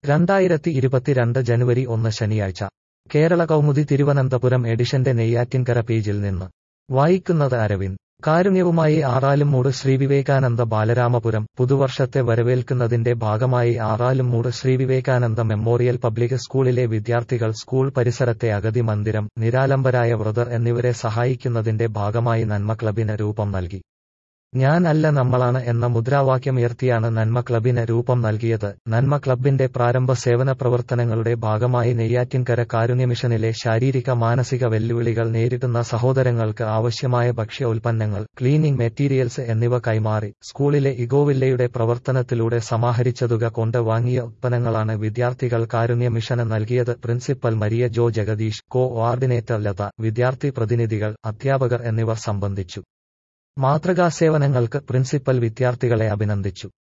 രണ്ടായിരത്തി ഇരുപത്തിരണ്ട് ജനുവരി ഒന്ന് ശനിയാഴ്ച കേരള കൗമുദി തിരുവനന്തപുരം എഡിഷന്റെ നെയ്യാറ്റിൻകര പേജിൽ നിന്ന് വായിക്കുന്നത് അരവിന്ദ് കാരുണ്യവുമായി ആറാലുംമൂട് ശ്രീവിവേകാനന്ദ ബാലരാമപുരം പുതുവർഷത്തെ വരവേൽക്കുന്നതിന്റെ ഭാഗമായി ആറാലുംമൂട് ശ്രീവിവേകാനന്ദ മെമ്മോറിയൽ പബ്ലിക് സ്കൂളിലെ വിദ്യാർത്ഥികൾ സ്കൂൾ പരിസരത്തെ അഗതി മന്ദിരം നിരാലംബരായ വൃതർ എന്നിവരെ സഹായിക്കുന്നതിന്റെ ഭാഗമായി നന്മ ക്ലബിന് രൂപം നൽകി ഞാൻ അല്ല നമ്മളാണ് എന്ന മുദ്രാവാക്യമുയർത്തിയാണ് നന്മ ക്ലബിന് രൂപം നൽകിയത് നന്മ ക്ലബിന്റെ പ്രാരംഭ സേവന പ്രവർത്തനങ്ങളുടെ ഭാഗമായി നെയ്യാറ്റിൻകര കാരുണ്യമിഷനിലെ ശാരീരിക മാനസിക വെല്ലുവിളികൾ നേരിടുന്ന സഹോദരങ്ങൾക്ക് ആവശ്യമായ ഭക്ഷ്യ ഉൽപ്പന്നങ്ങൾ ക്ലീനിംഗ് മെറ്റീരിയൽസ് എന്നിവ കൈമാറി സ്കൂളിലെ ഇഗോവില്ലയുടെ പ്രവർത്തനത്തിലൂടെ സമാഹരിച്ച തുക കൊണ്ട് വാങ്ങിയ ഉൽപ്പന്നങ്ങളാണ് വിദ്യാർത്ഥികൾ കാരുണ്യ മിഷന് നൽകിയത് principal Maria Jo Jagadeesh coordinator Latha വിദ്യാർത്ഥി പ്രതിനിധികൾ അധ്യാപകർ എന്നിവർ സംബന്ധിച്ചു മാതൃകാ സേവനങ്ങൾക്ക് പ്രിൻസിപ്പൽ വിദ്യാർത്ഥികളെ അഭിനന്ദിച്ചു